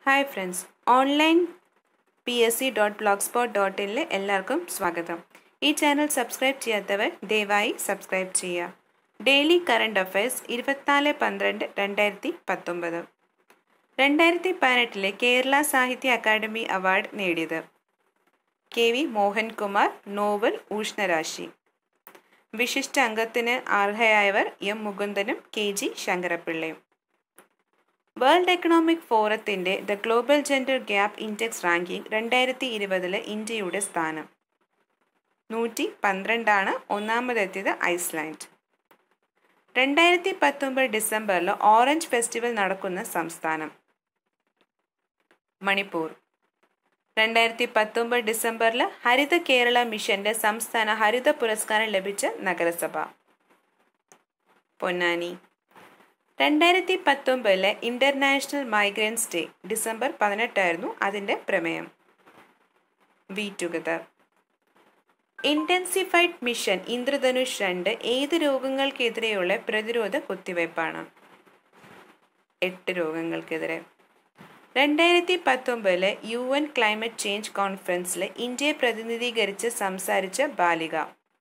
hi friends online P S C dot blog spot dot ഇനിൽ എല്ലാവർക്കും സ്വാഗതം ഈ ചാനൽ സബ്സ്ക്രൈബ് ചെയ്യാത്തവർ ദയവായി സബ്സ്ക്രൈബ് ചെയ്യുക ഡെയിലി കറണ്ട് അഫയേഴ്സ് ഇരുപത്തിനാല് പന്ത്രണ്ട് രണ്ടായിരത്തി പത്തൊമ്പത് രണ്ടായിരത്തി പതിനെട്ടിലെ കേരള സാഹിത്യ അക്കാദമി അവാർഡ് നേടിയത് K V Mohankumar novel Ushnarashi വിശിഷ്ട അംഗത്തിന് അർഹയായവർ എം മുകുന്ദനും കെ ജി ശങ്കരപ്പിള്ളയും വേൾഡ് എക്കണോമിക് ഫോറത്തിൻ്റെ the Global Gender Gap Index ranking രണ്ടായിരത്തി ഇരുപതിലെ ഇന്ത്യയുടെ സ്ഥാനം നൂറ്റി പന്ത്രണ്ടാണ് ഒന്നാമതെത്തിയത് ഐസ്ലാൻഡ് രണ്ടായിരത്തി പത്തൊമ്പത് ഡിസംബറിൽ ഓറഞ്ച് ഫെസ്റ്റിവൽ നടക്കുന്ന സംസ്ഥാനം മണിപ്പൂർ രണ്ടായിരത്തി പത്തൊമ്പത് ഡിസംബറിൽ ഹരിത കേരള മിഷന്റെ സംസ്ഥാന ഹരിത പുരസ്കാരം ലഭിച്ച നഗരസഭ പൊന്നാനി രണ്ടായിരത്തി പത്തൊമ്പതിലെ ഇന്റർനാഷണൽ മൈഗ്രൻസ് ഡേ ഡിസംബർ പതിനെട്ടായിരുന്നു അതിൻ്റെ പ്രമേയം we together Intensified Mission Indradhanush രണ്ട് ഏത് രോഗങ്ങൾക്കെതിരെയുള്ള പ്രതിരോധ കുത്തിവയ്പ്പാണ് എട്ട് രോഗങ്ങൾക്കെതിരെ രണ്ടായിരത്തി പത്തൊമ്പതിലെ യു എൻ ക്ലൈമറ്റ് ചേഞ്ച് കോൺഫറൻസിൽ ഇന്ത്യയെ പ്രതിനിധീകരിച്ച് സംസാരിച്ച ബാലിക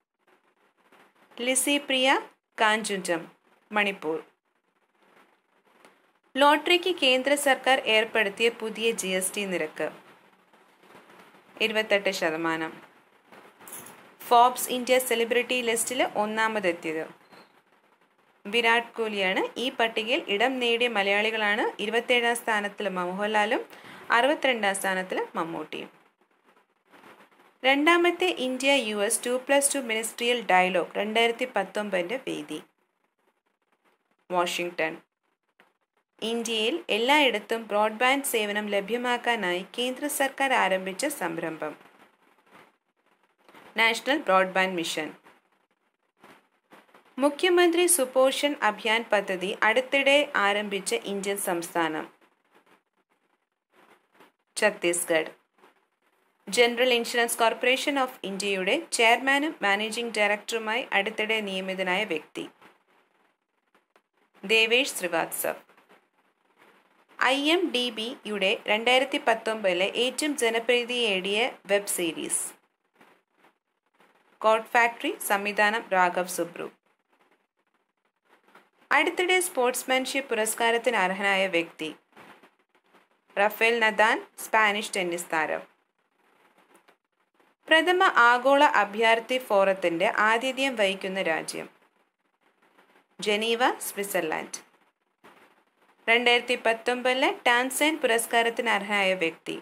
ലിസി പ്രിയ കാഞ്ചുഞ്ചം മണിപ്പൂർ ലോട്ടറിക്ക് കേന്ദ്ര സർക്കാർ ഏർപ്പെടുത്തിയ പുതിയ ജി എസ് ടി നിരക്ക് ഇരുപത്തെട്ട് ശതമാനം ഫോബ്സ് ഇന്ത്യ സെലിബ്രിറ്റി ലിസ്റ്റിൽ ഒന്നാമതെത്തിയത് വിരാട് കോഹ്ലിയാണ് ഈ പട്ടികയിൽ ഇടം നേടിയ മലയാളികളാണ് ഇരുപത്തേഴാം സ്ഥാനത്തിൽ മോഹൻലാലും അറുപത്തിരണ്ടാം സ്ഥാനത്തിൽ മമ്മൂട്ടിയും രണ്ടാമത്തെ India U S two plus two ministerial dialogue രണ്ടായിരത്തി പത്തൊമ്പതിൻ്റെ വേദി വാഷിംഗ്ടൺ ഇന്ത്യയിൽ എല്ലായിടത്തും ബ്രോഡ്ബാൻഡ് സേവനം ലഭ്യമാക്കാനായി കേന്ദ്ര സർക്കാർ ആരംഭിച്ച സംരംഭം നാഷണൽ ബ്രോഡ്ബാൻഡ് മിഷൻ മുഖ്യമന്ത്രി സുപോഷൺ അഭിയാൻ പദ്ധതി അടുത്തിടെ ആരംഭിച്ച ഇന്ത്യൻ സംസ്ഥാനം Chhattisgarh General Insurance Corporation of ഇന്ത്യയുടെ ചെയർമാനും മാനേജിംഗ് ഡയറക്ടറുമായി അടുത്തിടെ നിയമിതനായ വ്യക്തി Devesh Srivastava I M D ബിയുടെ രണ്ടായിരത്തി പത്തൊമ്പതിലെ ഏറ്റവും ജനപ്രീതി നേടിയ വെബ് സീരീസ് കോഡ് ഫാക്ടറി സംവിധാനം രാഘവ് സുബ്രു അടുത്തിടെ സ്പോർട്സ്മാൻഷിപ്പ് പുരസ്കാരത്തിന് അർഹനായ വ്യക്തി റഫേൽ നദാൻ സ്പാനിഷ് ടെന്നീസ് താരം പ്രഥമ ആഗോള അഭ്യർത്ഥി ഫോറത്തിന്റെ ആതിഥ്യം വഹിക്കുന്ന രാജ്യം ജനീവ സ്വിറ്റ്സർലാൻഡ് രണ്ടായിരത്തി പത്തൊമ്പതിലെ ടാൻസൈൻ പുരസ്കാരത്തിന് അർഹനായ വ്യക്തി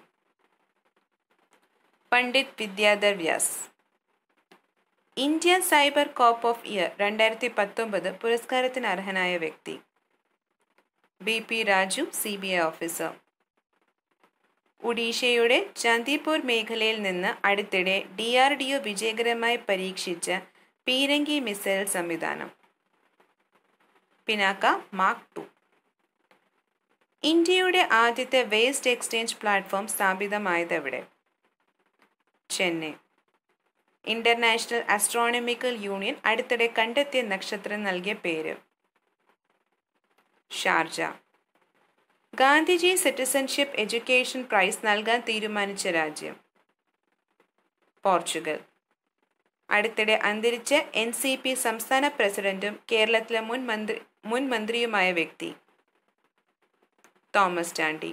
Pandit Vidyadhar Vyas India Cyber Cop of Year രണ്ടായിരത്തി പത്തൊമ്പത് പുരസ്കാരത്തിന് അർഹനായ വ്യക്തി B P Raju C B I officer ഒഡീഷയുടെ ചന്ദിപൂർ മേഖലയിൽ നിന്ന് അടുത്തിടെ ഡി ആർ ഡി ഒ വിജയകരമായി പരീക്ഷിച്ച പീരങ്കി മിസൈൽ സംവിധാനം പിനാക്ക മാർക്ക് ടു ഇന്ത്യയുടെ ആദ്യത്തെ വേസ്റ്റ് എക്സ്ചേഞ്ച് പ്ലാറ്റ്ഫോം സ്ഥാപിതമായത് എവിടെ ചെന്നൈ ഇന്റർനാഷണൽ ആസ്ട്രോണമിക്കൽ യൂണിയൻ അടുത്തിടെ കണ്ടെത്തിയ നക്ഷത്രം നൽകിയ പേര് Sharjah Gandhiji citizenship education prize നൽകാൻ തീരുമാനിച്ച രാജ്യം പോർച്ചുഗൽ അടുത്തിടെ അന്തരിച്ച എൻ സി പി സംസ്ഥാന പ്രസിഡന്റും കേരളത്തിലെ മുൻ മന്ത്രി മുൻ മന്ത്രിയുമായ വ്യക്തി Thomas Chandy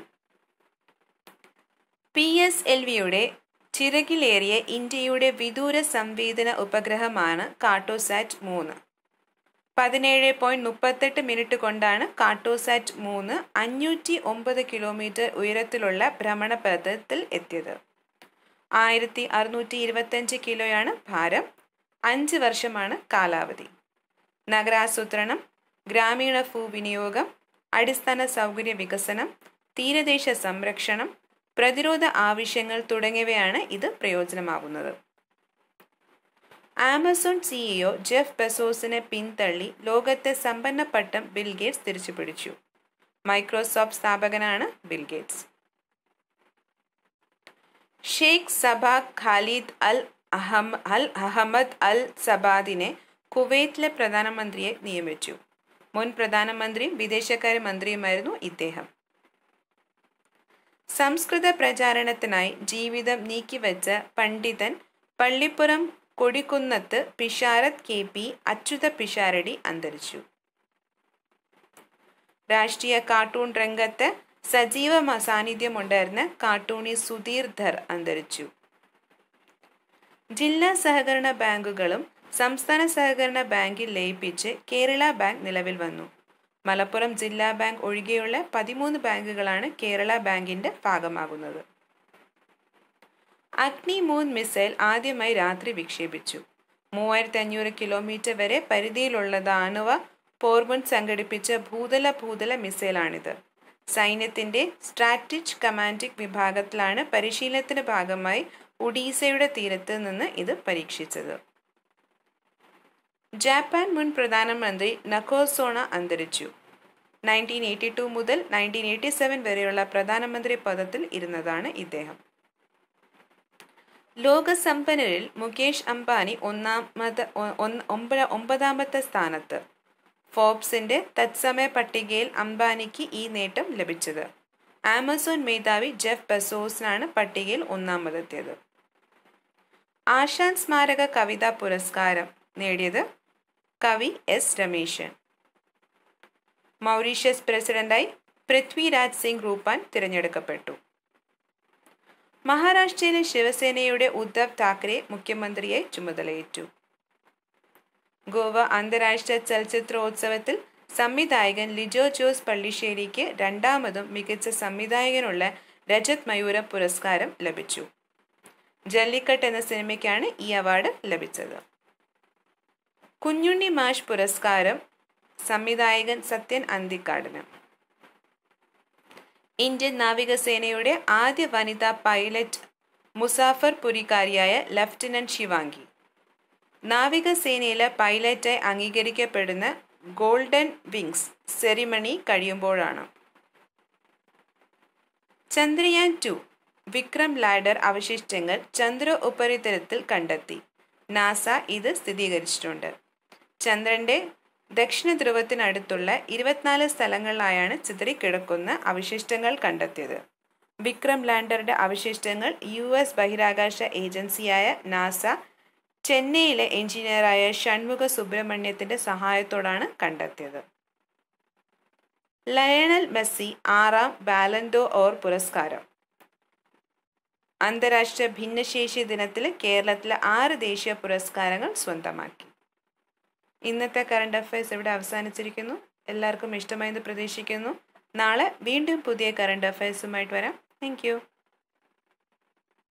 P S L വിയുടെ ചിറകിലേറിയ ഇന്ത്യയുടെ വിദൂര സംവേദന ഉപഗ്രഹമാണ് കാട്ടോസാറ്റ് മൂന്ന് പതിനേഴ് പോയിന്റ് മുപ്പത്തെട്ട് മിനിറ്റ് കൊണ്ടാണ് കാട്ടോസാറ്റ് മൂന്ന് അഞ്ഞൂറ്റി ഒമ്പത് കിലോമീറ്റർ ഉയരത്തിലുള്ള ഭ്രമണപഥത്തിൽ എത്തിയത് ആയിരത്തി അറുന്നൂറ്റി ഇരുപത്തഞ്ച് കിലോയാണ് ഭാരം അഞ്ച് വർഷമാണ് കാലാവധി നഗരാസൂത്രണം ഗ്രാമീണ ഭൂവിനിയോഗം അടിസ്ഥാന സൗകര്യ വികസനം തീരദേശ സംരക്ഷണം പ്രതിരോധ ആവശ്യങ്ങൾ തുടങ്ങിയവയാണ് ഇത് പ്രയോജനമാകുന്നത് ആമസോൺ സിഇഒ ജെഫ് ബെസോസിനെ പിന്തള്ളി ലോകത്തെ സമ്പന്ന പട്ടം ബിൽഗേറ്റ്സ് തിരിച്ചുപിടിച്ചു മൈക്രോസോഫ്റ്റ് സ്ഥാപകനാണ് Bill Gates Sheikh Sabah Khalid Al Hamad Al Ahmed അൽ സബാദിനെ കുവൈറ്റിലെ പ്രധാനമന്ത്രിയെ നിയമിച്ചു മുൻ പ്രധാനമന്ത്രിയും വിദേശകാര്യ മന്ത്രിയുമായിരുന്നു ഇദ്ദേഹം സംസ്കൃത പ്രചാരണത്തിനായി ജീവിതം നീക്കിവെച്ച പണ്ഡിതൻ പള്ളിപ്പുറം കൊടിക്കുന്നത്ത് പിഷാരത് കെ പി അച്യുത പിഷാരടി അന്തരിച്ചു രാഷ്ട്രീയ കാർട്ടൂൺ രംഗത്ത് സജീവ സാന്നിധ്യമുണ്ടായിരുന്ന കാർട്ടൂണി സുധീർ ധർ അന്തരിച്ചു ജില്ലാ സഹകരണ ബാങ്കുകളും സംസ്ഥാന സഹകരണ ബാങ്കിൽ ലയിപ്പിച്ച് കേരള ബാങ്ക് നിലവിൽ വന്നു മലപ്പുറം ജില്ലാ ബാങ്ക് ഒഴികെയുള്ള പതിമൂന്ന് ബാങ്കുകളാണ് കേരള ബാങ്കിന്റെ ഭാഗമാകുന്നത് അഗ്നി മൂൺ മിസൈൽ ആദ്യമായി രാത്രി വിക്ഷേപിച്ചു മൂവായിരത്തി അഞ്ഞൂറ് കിലോമീറ്റർ വരെ പരിധിയിലുള്ളത് ആണവ പോർമുൻ സംഘടിപ്പിച്ച ഭൂതല ഭൂതല മിസൈലാണിത് സൈന്യത്തിന്റെ സ്ട്രാറ്റജിക് കമാൻഡിക് വിഭാഗത്തിലാണ് പരിശീലനത്തിന്റെ ഭാഗമായി ഒഡീസയുടെ തീരത്ത് നിന്ന് ഇത് പരീക്ഷിച്ചത് ജാപ്പാൻ മുൻ പ്രധാനമന്ത്രി നക്കോസോണ അന്തരിച്ചു നയൻറ്റീൻ എയ്റ്റി ടു മുതൽ നയൻറ്റീൻ എയ്റ്റി സെവൻ വരെയുള്ള പ്രധാനമന്ത്രി പദത്തിൽ ഇരുന്നതാണ് ഇദ്ദേഹം ലോകസമ്പന്നരിൽ മുകേഷ് അംബാനി ഒന്നാമത് ഒമ്പതാമത്തെ സ്ഥാനത്ത് ഫോബ്സിന്റെ തത്സമയ പട്ടികയിൽ അംബാനിക്ക് ഈ നേട്ടം ലഭിച്ചത് ആമസോൺ മേധാവി ജെഫ് ബെസോസിനാണ് പട്ടികയിൽ ഒന്നാമതെത്തിയത് ആശാൻ സ്മാരക കവിതാ പുരസ്കാരം നേടിയത് കവി എസ് രമേശൻ മൗറീഷ്യസ് പ്രസിഡന്റായി പൃഥ്വിരാജ് സിംഗ് റൂപ്പാൻ തിരഞ്ഞെടുക്കപ്പെട്ടു മഹാരാഷ്ട്രയിലെ ശിവസേനയുടെ ഉദ്ധവ് താക്കറെ മുഖ്യമന്ത്രിയായി ചുമതലയേറ്റു ഗോവ അന്താരാഷ്ട്ര ചലച്ചിത്രോത്സവത്തിൽ സംവിധായകൻ ലിജോ ജോസ് പള്ളിശ്ശേരിക്ക് രണ്ടാമതും മികച്ച സംവിധായകനുള്ള രജത് മയൂര പുരസ്കാരം ലഭിച്ചു ജല്ലിക്കട്ട് എന്ന സിനിമയ്ക്കാണ് ഈ അവാർഡ് ലഭിച്ചത് കുഞ്ഞുണ്ണി മാഷ് പുരസ്കാരം സംവിധായകൻ സത്യൻ അന്തിക്കാടിന് ഇന്ത്യൻ നാവികസേനയുടെ ആദ്യ വനിതാ പൈലറ്റ് മുസാഫർ പുരിക്കാരിയായ ലഫ്റ്റനന്റ് ശിവാംഗി നാവികസേനയിലെ പൈലറ്റായി അംഗീകരിക്കപ്പെടുന്ന ഗോൾഡൻ വിങ്സ് സെറിമണി കഴിയുമ്പോഴാണ് ചന്ദ്രയാൻ ടു വിക്രം ലാഡർ അവശിഷ്ടങ്ങൾ ചന്ദ്ര ഉപരിതലത്തിൽ കണ്ടെത്തി നാസ ഇത് സ്ഥിരീകരിച്ചിട്ടുണ്ട് ചന്ദ്രന്റെ ദക്ഷിണ ധ്രുവത്തിനടുത്തുള്ള ഇരുപത്തിനാല് സ്ഥലങ്ങളിലായാണ് ചിതറിക്കിടക്കുന്ന അവശിഷ്ടങ്ങൾ കണ്ടെത്തിയത് വിക്രം ലാൻഡറുടെ അവശിഷ്ടങ്ങൾ യു എസ് ബഹിരാകാശ ഏജൻസിയായ നാസ ചെന്നൈയിലെ എഞ്ചിനീയറായ ഷൺമുഖ സുബ്രഹ്മണ്യത്തിന്റെ സഹായത്തോടാണ് കണ്ടെത്തിയത് ലയണൽ മെസ്സി ആറാം ബാലൻഡോ ഓർ പുരസ്കാരം അന്താരാഷ്ട്ര ഭിന്നശേഷി ദിനത്തിൽ കേരളത്തിലെ ആറ് ദേശീയ പുരസ്കാരങ്ങൾ സ്വന്തമാക്കി ഇന്നത്തെ കറണ്ട് അഫയേഴ്സ് ഇവിടെ അവസാനിച്ചിരിക്കുന്നു എല്ലാവർക്കും ഇഷ്ടമായെന്ന് പ്രതീക്ഷിക്കുന്നു നാളെ വീണ്ടും പുതിയ കറണ്ട് അഫയേഴ്സുമായിട്ട് വരാം താങ്ക്